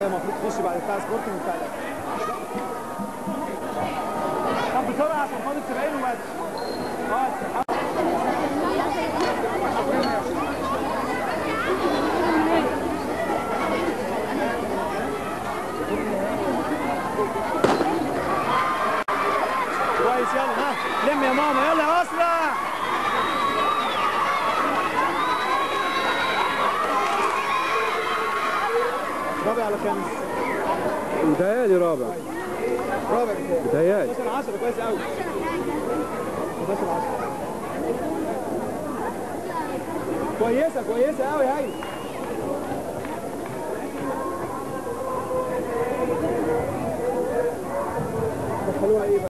المفروض تخش بعد بتاع سبورتنج وبتاع ده طب بسرعه عشان فاضل 70 وبس اه كويس يلا ها لم يا ماما يلا اسرع رابع على خامس متهيألي رابع رابع بتاعي متهيألي 11 10 كويس قوي 11 10 كويسه كويسه قوي هاي دخلوها ايه بقى